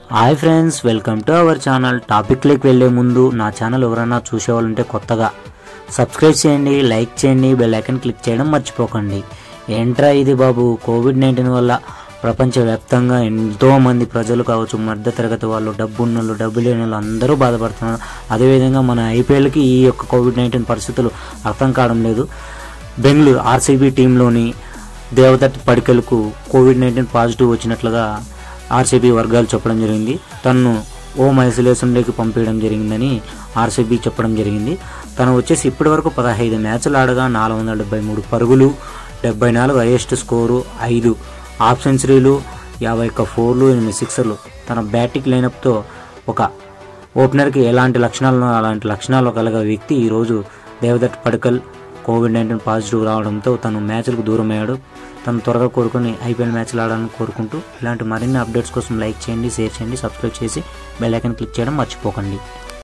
hi friends welcome to our channel టాపిక్లోకి వెళ్ళే ముందు నా ఛానల్ ఎవరైనా చూసేవాళ్ళుంటే కొత్తగా సబ్స్క్రైబ్ చేయండి లైక్ చేయండి బెల్ ఐకన్ క్లిక్ చేయడం మర్చిపోకండి ఏంట్రా ఇది బాబు కోవిడ్ నైన్టీన్ వల్ల ప్రపంచవ్యాప్తంగా ఎంతో మంది ప్రజలు కావచ్చు మధ్యతరగతి వాళ్ళు డబ్బు ఉన్నోళ్ళు డబ్బు లేని వాళ్ళు అందరూ బాధపడుతున్నారు అదేవిధంగా మన ఐపీఎల్కి ఈ యొక్క కోవిడ్ నైన్టీన్ పరిస్థితులు అర్థం కావడం లేదు బెంగళూరు ఆర్సీబీ టీంలోని దేవదత్ పడికలకు కోవిడ్ నైన్టీన్ పాజిటివ్ వచ్చినట్లుగా ఆర్సీబీ వర్గాలు చెప్పడం జరిగింది తనను హోమ్ ఐసోలేషన్లోకి పంపించడం జరిగిందని ఆర్సీబీ చెప్పడం జరిగింది తను వచ్చేసి ఇప్పటి వరకు పదహైదు మ్యాచ్లు ఆడగా నాలుగు వందల డెబ్బై మూడు పరుగులు డెబ్బై నాలుగు హైయెస్ట్ స్కోరు ఐదు హాఫ్ సెంచరీలు యాభై ఒక్క ఫోర్లు ఎనిమిది సిక్సర్లు తన బ్యాటింగ్ లైనప్తో ఒక ఓపెనర్కి ఎలాంటి లక్షణాలు అలాంటి లక్షణాలు కలిగే వ్యక్తి ఈరోజు Devdutt Padikkal COVID nineteen positive రావడంతో తను మ్యాచ్లకు దూరం అయ్యాడు తను త్వరగా కోరుకుని ఐపీఎల్ మ్యాచ్లు ఆడాలని కోరుకుంటూ ఇలాంటి మరిన్ని అప్డేట్స్ కోసం లైక్ చేయండి షేర్ చేయండి సబ్స్క్రైబ్ చేసి బెల్ ఐకాన్ క్లిక్ చేయడం మర్చిపోకండి